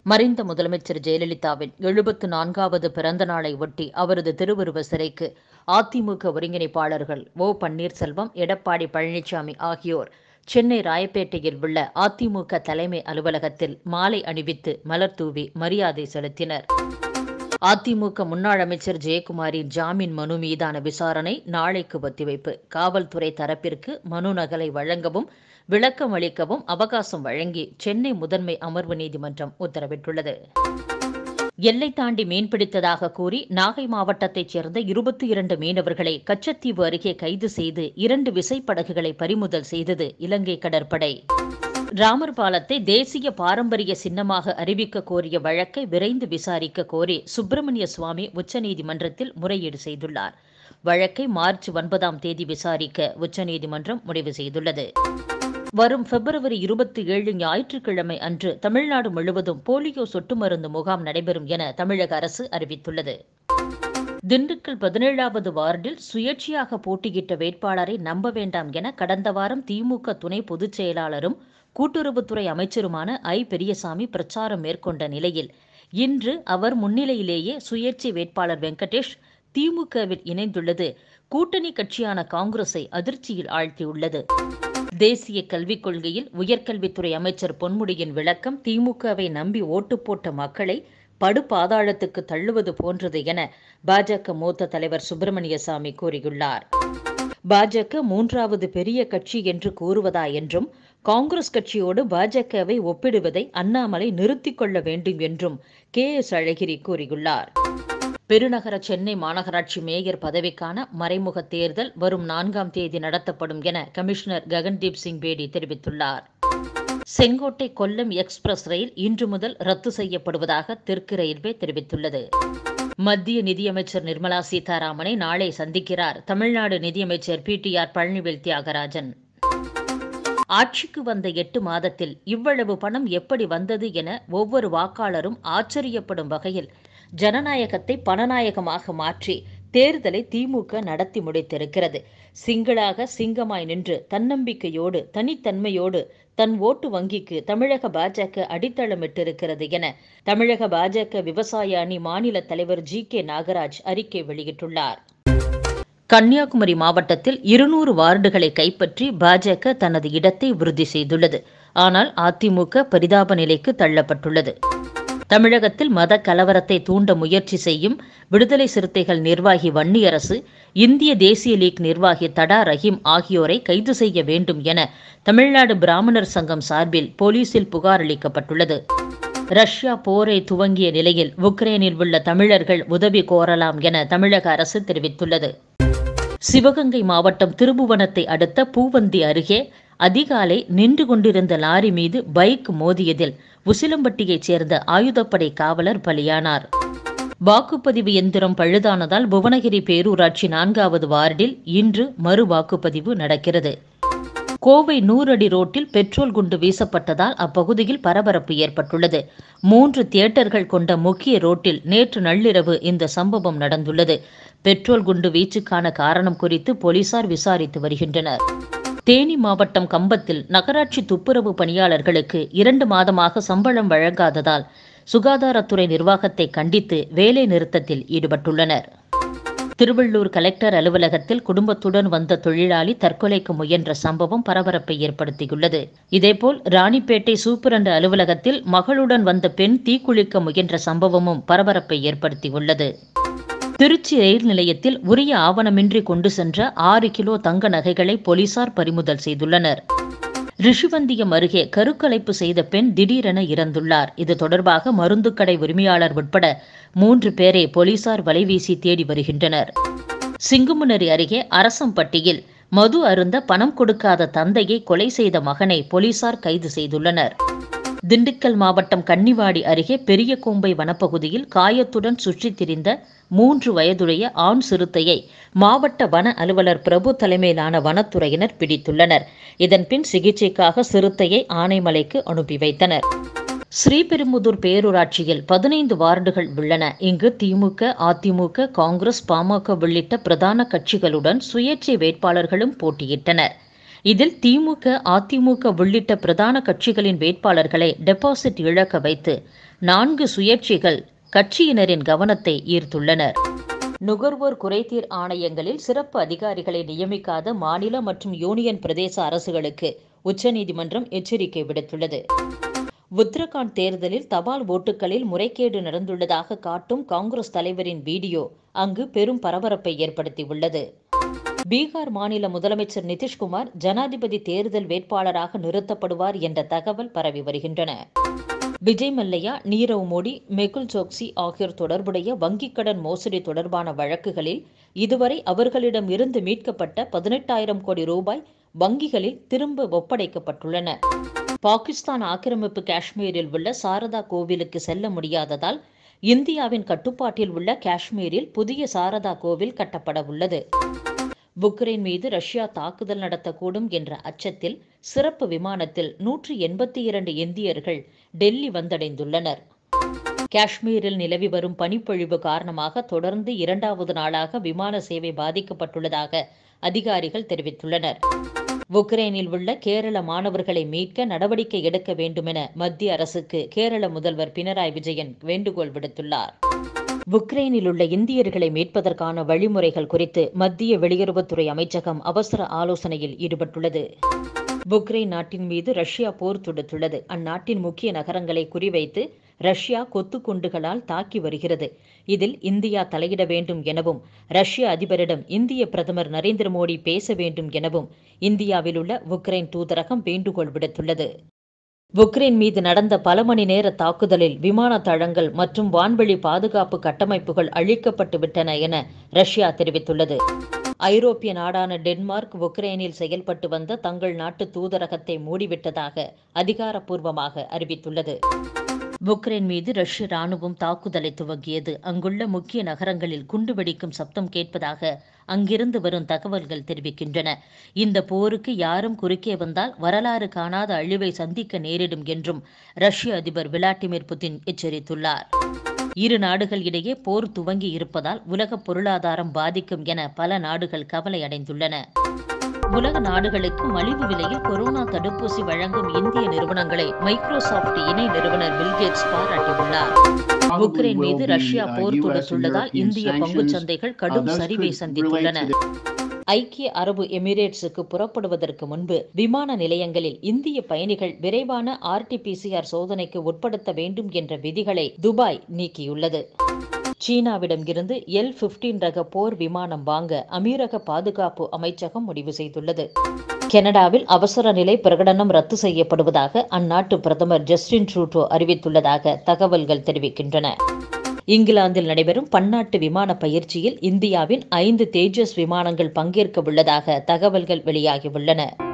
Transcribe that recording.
மறைந்த முதலமைச்சர் ஜெயலலிதாவின் எழுபத்து நான்காவது பிறந்த நாளை ஒட்டி அவரது திருவுருவ சிலைக்கு அதிமுக ஒருங்கிணைப்பாளர்கள் ஓ பன்னீர்செல்வம் எடப்பாடி பழனிசாமி ஆகியோர் சென்னை ராயப்பேட்டையில் உள்ள அதிமுக தலைமை அலுவலகத்தில் மாலை அணிவித்து மலர் தூவி மரியாதை செலுத்தினர் அதிமுக முன்னாள் அமைச்சர் ஜெயக்குமாரின் ஜாமீன் மனு மீதான விசாரணை நாளைக்கு ஒத்திவைப்பு காவல்துறை தரப்பிற்கு மனு நகலை வழங்கவும் விளக்கம் அளிக்கவும் அவகாசம் வழங்கி சென்னை முதன்மை அமர்வு நீதிமன்றம் உத்தரவிட்டுள்ளது எல்லை தாண்டி மீன்பிடித்ததாக கூறி நாகை மாவட்டத்தைச் சேர்ந்த இருபத்தி இரண்டு மீனவர்களை கச்சத்தீவு அருகே கைது செய்து இரண்டு விசைப்படகுகளை பறிமுதல் செய்தது இலங்கை கடற்படை ராமர் பாலத்தை தேசிய பாரம்பரிய சின்னமாக அறிவிக்க கோரிய வழக்கை விரைந்து விசாரிக்க கோரி சுப்பிரமணிய சுவாமி உச்சநீதிமன்றத்தில் முறையீடு செய்துள்ளார் வழக்கை மார்ச் ஒன்பதாம் தேதி விசாரிக்க உச்சநீதிமன்றம் முடிவு செய்துள்ளது வரும் பிப்ரவரி இருபத்தி ஏழு ஞாயிற்றுக்கிழமை அன்று தமிழ்நாடு முழுவதும் போலியோ சொட்டு மருந்து முகாம் நடைபெறும் என தமிழக அரசு அறிவித்துள்ளது திண்டுக்கல் பதினேழாவது வார்டில் சுயேட்சையாக போட்டியிட்ட வேட்பாளரை நம்ப வேண்டாம் என கடந்த வாரம் திமுக துணை பொதுச் செயலாளரும் கூட்டுறவுத்துறை அமைச்சருமான ஐ பெரியசாமி பிரச்சாரம் மேற்கொண்ட நிலையில் இன்று அவர் முன்னிலையிலேயே சுயேட்சை வேட்பாளர் வெங்கடேஷ் திமுகவில் இணைந்துள்ளது கூட்டணி கட்சியான காங்கிரஸை அதிர்ச்சியில் ஆழ்த்தியுள்ளது தேசிய கல்விக் கொள்கையில் உயர்கல்வித்துறை அமைச்சர் பொன்முடியின் விளக்கம் திமுகவை நம்பி ஓட்டு போட்ட மக்களை படுபாதாளத்துக்கு தள்ளுவது போன்றது என பாஜக மூத்த தலைவர் சுப்பிரமணியசாமி கூறியுள்ளார் பாஜக மூன்றாவது பெரிய கட்சி என்று கூறுவதா என்றும் காங்கிரஸ் கட்சியோடு பாஜகவை ஒப்பிடுவதை அண்ணாமலை நிறுத்திக் கொள்ள வேண்டும் என்றும் கே எஸ் அழகிரி கூறியுள்ளார் பெருநகர சென்னை மாநகராட்சி மேயர் பதவிக்கான மறைமுக தேர்தல் வரும் நான்காம் தேதி நடத்தப்படும் என கமிஷனர் ககன்தீப் சிங் பேடி தெரிவித்துள்ளார் செங்கோட்டை கொல்லம் எக்ஸ்பிரஸ் ரயில் இன்று முதல் ரத்து செய்யப்படுவதாக தெற்கு ரயில்வே தெரிவித்துள்ளது மத்திய நிதியமைச்சர் நிர்மலா சீதாராமனை நாளை சந்திக்கிறார் தமிழ்நாடு நிதியமைச்சர் P T R Palanivel Thiagarajan ஆட்சிக்கு வந்த எட்டு மாதத்தில் இவ்வளவு பணம் எப்படி வந்தது என ஒவ்வொரு வாக்காளரும் ஆச்சரியப்படும் வகையில் ஜனநாயகத்தை பணநாயகமாக மாற்றி தேர்தலை திமுக நடத்தி முடித்திருக்கிறது சிங்களாக சிங்கமாய் நின்று தன்னம்பிக்கையோடு தனித்தன்மையோடு தன் ஓட்டு வங்கிக்கு தமிழக பாஜக அடித்தளமிட்டிருக்கிறது என தமிழக பாஜக விவசாய அணி மாநில தலைவர் ஜி கே நாகராஜ் அறிக்கை வெளியிட்டுள்ளார் கன்னியாகுமரி மாவட்டத்தில் இருநூறு வார்டுகளை கைப்பற்றி பாஜக தனது இடத்தை உறுதி செய்துள்ளது ஆனால் அதிமுக பரிதாப நிலைக்கு தள்ளப்பட்டுள்ளது தமிழகத்தில் மத கலவரத்தை தூண்ட முயற்சி செய்யும் விடுதலை சிறுத்தைகள் நிர்வாகி வன்னியரசு இந்திய தேசிய லீக் நிர்வாகி தடா ரஹீம் ஆகியோரை கைது செய்ய வேண்டும் என தமிழ்நாடு பிராமணர் சங்கம் சார்பில் போலீசில் புகார் அளிக்கப்பட்டுள்ளது ரஷ்யா போரை துவங்கிய நிலையில் உக்ரைனில் உள்ள தமிழர்கள் உதவி கோரலாம் என தமிழக அரசு தெரிவித்துள்ளது சிவகங்கை மாவட்டம் திருபுவனத்தை அடுத்த பூவந்தி அருகே அதிகாலை நின்று கொண்டிருந்த லாரி மீது பைக் மோதியதில் உசிலம்பட்டியைச் சேர்ந்த ஆயுதப்படை காவலர் பலியானார் வாக்குப்பதிவு எந்திரம் பழுதானதால் புவனகிரி பேரூராட்சி நான்காவது வார்டில் இன்று மறு வாக்குப்பதிவு நடக்கிறது கோவை நூறடி ரோட்டில் பெட்ரோல் குண்டு வீசப்பட்டதால் அப்பகுதியில் பரபரப்பு ஏற்பட்டுள்ளது மூன்று தியேட்டர்கள் கொண்ட முக்கிய ரோட்டில் நேற்று நள்ளிரவு இந்த சம்பவம் நடந்துள்ளது பெட்ரோல் குண்டு வீச்சுக்கான காரணம் குறித்து போலீசார் விசாரித்து வருகின்றனர் தேனி மாவட்டம் கம்பத்தில் நகராட்சி துப்புரவு பணியாளர்களுக்கு இரண்டு மாதமாக சம்பளம் வழங்காததால் சுகாதாரத்துறை நிர்வாகத்தை கண்டித்து வேலை நிறுத்தத்தில் ஈடுபட்டுள்ளனர் திருவள்ளூர் கலெக்டர் அலுவலகத்தில் குடும்பத்துடன் வந்த தொழிலாளி தற்கொலைக்கு முயன்ற சம்பவம் பரபரப்பை ஏற்படுத்தியுள்ளது இதேபோல் ராணிப்பேட்டை சூப்பரண்டு அலுவலகத்தில் மகளுடன் வந்த பெண் தீக்குளிக்க முயன்ற சம்பவமும் பரபரப்பை ஏற்படுத்தியுள்ளது திருச்சி ரயில் நிலையத்தில் உரிய ஆவணமின்றி கொண்டு சென்ற ஆறு கிலோ தங்க நகைகளை போலீசார் பறிமுதல் செய்துள்ளனர் ரிஷிவந்தியம் அருகே கருக்கலைப்பு செய்த பெண் திடீரென இறந்துள்ளார் இது தொடர்பாக மருந்துக்கடை உரிமையாளர் உட்பட மூன்று பேரை போலீசார் வலைவீசி தேடி வருகின்றனர் சிங்குமுனரி அருகே அரசம்பட்டியில் மது அருந்த பணம் கொடுக்காத தந்தையை கொலை செய்த மகனை போலீசார் கைது செய்துள்ளனர் திண்டுக்கல் மாவட்டம் கன்னிவாடி அருகே பெரிய கோம்பை வனப்பகுதியில் காயத்துடன் சுற்றித் திரிந்த மூன்று வயதுடைய ஆண் சிறுத்தையை மாவட்ட வன அலுவலர் பிரபு தலைமையிலான வனத்துறையினர் பிடித்துள்ளனர் இதன்பின் சிகிச்சைக்காக சிறுத்தையை ஆனைமலைக்கு அனுப்பி வைத்தனர் ஸ்ரீபெரும்புதூர் பேரூராட்சியில் பதினைந்து வார்டுகள் உள்ளன இங்கு திமுக அதிமுக காங்கிரஸ் பாமக உள்ளிட்ட பிரதான கட்சிகளுடன் சுயேட்சை வேட்பாளர்களும் போட்டியிட்டனர் இதில் திமுக அதிமுக உள்ளிட்ட பிரதான கட்சிகளின் வேட்பாளர்களை டெபாசிட் இழக்க வைத்து நான்கு சுயேட்சைகள் கட்சியினரின் கவனத்தை ஈர்த்துள்ளனர் நுகர்வோர் குறைதீர் ஆணையங்களில் சிறப்பு அதிகாரிகளை நியமிக்காத மாநில மற்றும் யூனியன் பிரதேச அரசுகளுக்கு உச்சநீதிமன்றம் எச்சரிக்கை விடுத்துள்ளது உத்தரகாண்ட் தேர்தலில் தபால் ஓட்டுகளில் முறைகேடு நடந்துள்ளதாக காட்டும் காங்கிரஸ் தலைவரின் வீடியோ அங்கு பெரும் பரபரப்பை ஏற்படுத்தியுள்ளது பீகார் மாநில முதலமைச்சர் நிதிஷ்குமார் ஜனாதிபதி தேர்தல் வேட்பாளராக நிறுத்தப்படுவார் என்ற தகவல் பரவி வருகின்றன விஜய் மல்லையா நீரவ் மோடி மெகுல் சோக்சி ஆகியோர் தொடர்புடைய வங்கிக் கடன் மோசடி தொடர்பான வழக்குகளில் இதுவரை அவர்களிடம் இருந்து மீட்கப்பட்ட பதினெட்டாயிரம் கோடி ரூபாய் வங்கிகளில் திரும்ப ஒப்படைக்கப்பட்டுள்ளன பாகிஸ்தான் ஆக்கிரமிப்பு காஷ்மீரில் உள்ள சாரதா கோவிலுக்கு செல்ல முடியாததால் இந்தியாவின் கட்டுப்பாட்டில் உள்ள காஷ்மீரில் புதிய சாரதா கோவில் கட்டப்பட உள்ளது உக்ரைன் மீது ரஷ்யா தாக்குதல் நடத்தக்கூடும் என்ற அச்சத்தில் சிறப்பு விமானத்தில் நூற்றி எண்பத்தி இரண்டு இந்தியர்கள் டெல்லி வந்தடைந்துள்ளனர் காஷ்மீரில் நிலவி வரும் பனிப்பொழிவு காரணமாக தொடர்ந்து இரண்டாவது நாளாக விமான சேவை பாதிக்கப்பட்டுள்ளதாக அதிகாரிகள் தெரிவித்துள்ளனர் உக்ரைனில் உள்ள கேரள மாணவர்களை மீட்க நடவடிக்கை எடுக்க வேண்டுமென மத்திய அரசுக்கு கேரள முதல்வர் பினராயி விஜயன் வேண்டுகோள் விடுத்துள்ளார் உக்ரைனில் உள்ள இந்தியர்களை மீட்பதற்கான வழிமுறைகள் குறித்து மத்திய வெளியுறவுத்துறை அமைச்சகம் அவசர ஆலோசனையில் ஈடுபட்டுள்ளது உக்ரைன் நாட்டின் மீது ரஷ்யா போர் தொடுத்துள்ளது அந்நாட்டின் முக்கிய நகரங்களை குறிவைத்து ரஷ்யா கொத்துக்குண்டுகளால் தாக்கி வருகிறது இதில் இந்தியா தலையிட வேண்டும் எனவும் ரஷ்ய அதிபரிடம் இந்திய பிரதமர் நரேந்திர மோடி பேச வேண்டும் எனவும் இந்தியாவில் உள்ள உக்ரைன் தூதரகம் வேண்டுகோள் விடுத்துள்ளது உக்ரைன் மீது நடந்த பல மணி நேர தாக்குதலில் விமான தளங்கள் மற்றும் வான்வழி பாதுகாப்பு கட்டமைப்புகள் அழிக்கப்பட்டு விட்டன என ரஷ்யா தெரிவித்துள்ளது ஐரோப்பிய நாடான டென்மார்க் உக்ரைனில் செயல்பட்டு வந்த தங்கள் நாட்டு தூதரகத்தை மூடிவிட்டதாக அதிகாரப்பூர்வமாக அறிவித்துள்ளது உக்ரைன் மீது ரஷ்ய ராணுவம் தாக்குதலை துவங்கியது அங்குள்ள முக்கிய நகரங்களில் குண்டு வெடிக்கும் சப்தம் கேட்பதாக அங்கிருந்து வரும் தகவல்கள் தெரிவிக்கின்றன இந்த போருக்கு யாரும் குறுக்கே வந்தால் வரலாறு காணாத அழிவை சந்திக்க நேரிடும் என்றும் ரஷ்ய அதிபர் விளாடிமிர் புதின் எச்சரித்துள்ளார் இரு நாடுகள் இடையே போர் துவங்கி இருப்பதால் உலக பொருளாதாரம் பாதிக்கும் என பல நாடுகள் கவலை அடைந்துள்ளன உலக நாடுகளுக்கு மலிவு விலையில் கொரோனா தடுப்பூசி வழங்கும் இந்திய நிறுவனங்களை மைக்ரோசாப்ட் இணை நிறுவனர் பில்கேட்ஸ் பாராட்டியுள்ளார் உக்ரைன் மீது ரஷ்யா போர் தொடுத்துள்ளதால் இந்திய பங்குச் சந்தைகள் கடும் சரிவை சந்தித்துள்ளன ஐக்கிய அரபு எமிரேட்ஸுக்கு புறப்படுவதற்கு முன்பு விமான நிலையங்களில் இந்திய பயணிகள் விரைவான ஆர்டிபிசிஆர் சோதனைக்கு உட்படுத்த வேண்டும் என்ற விதிகளை துபாய் நீக்கியுள்ளது சீனாவிடம் இருந்து எல் பிப்டீன் ரக போர் விமானம் வாங்க அமீரக பாதுகாப்பு அமைச்சகம் முடிவு செய்துள்ளது கனடாவில் அவசர நிலை பிரகடனம் ரத்து செய்யப்படுவதாக அந்நாட்டு பிரதமர் ஜஸ்டின் ட்ரூட்டோ அறிவித்துள்ளதாக தகவல்கள் தெரிவிக்கின்றன இங்கிலாந்தில் நடைபெறும் பன்னாட்டு விமான பயிற்சியில் இந்தியாவின் ஐந்து தேஜஸ் விமானங்கள் பங்கேற்க உள்ளதாக தகவல்கள் வெளியாகியுள்ளன